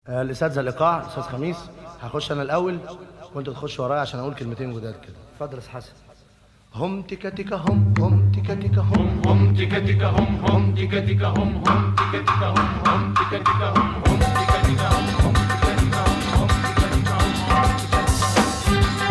آه، الاساتذه الايقاع استاذ خميس هخش انا الاول وانت تخش ورايا عشان اقول كلمتين جداد كده اتفضل يا أستاذ حسن هم تيكا تيكا هم هم تيكا تيكا هم هم تيكا تيكا هم هم تيكا تيكا هم هم تيكا تيكا هم هم تيكا تيكا هم هم تيكا تيكا هم هم تيكا تيكا هم هم تيكا تيكا هم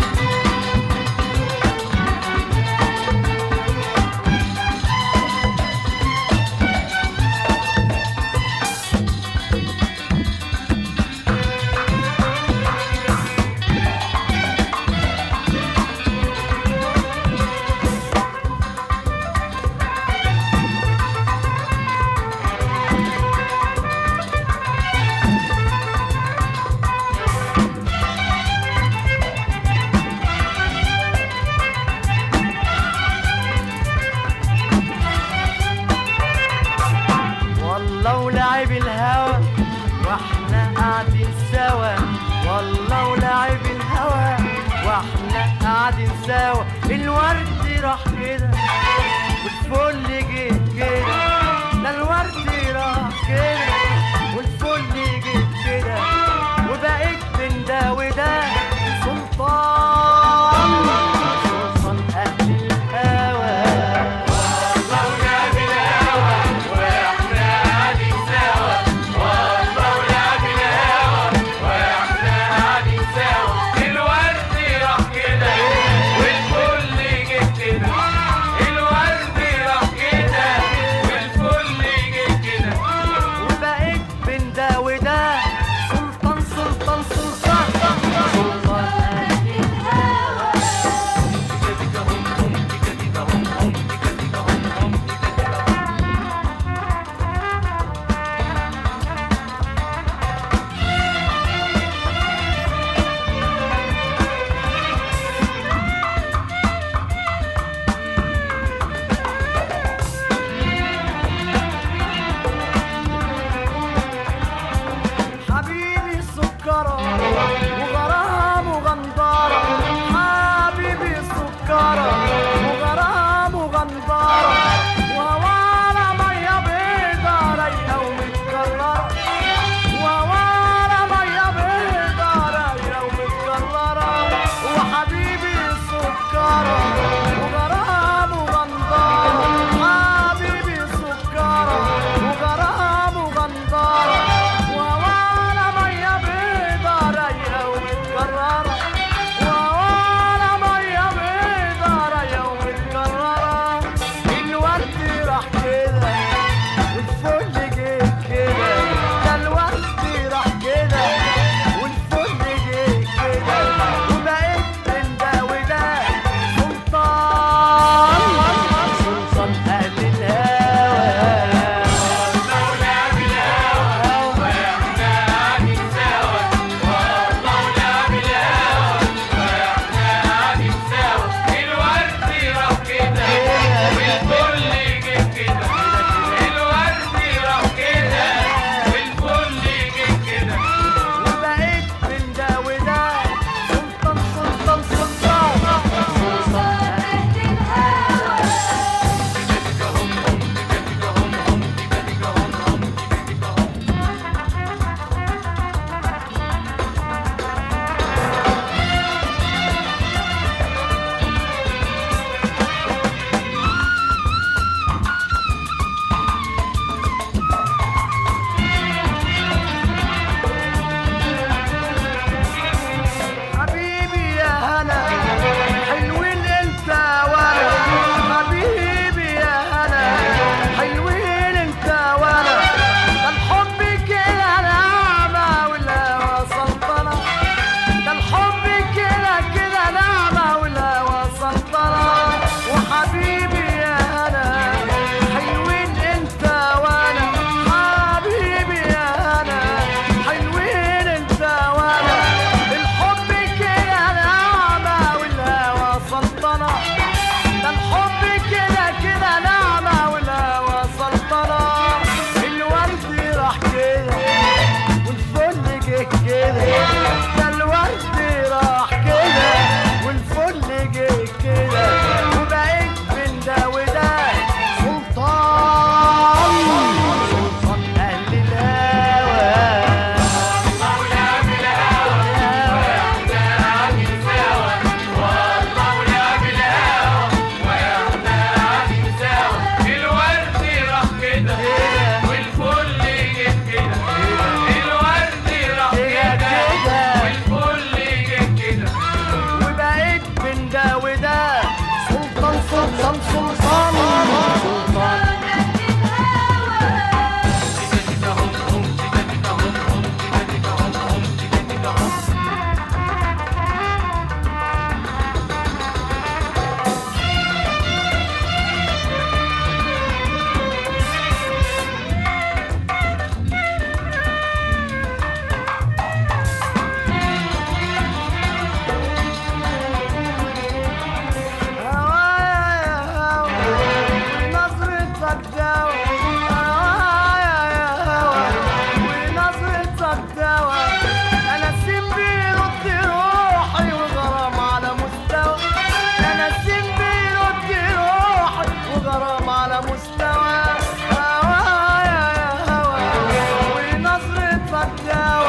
والله ولعب الهوى واحنا قاعدين سوا والله ولعب الهوى واحنا قاعدين سوا الورد راح كده والفل جه كده ده الورد راح كده والفل جه كده وبقيت من ده وده سلطان سلطان اهل الهوى وبقيت قصدك دوا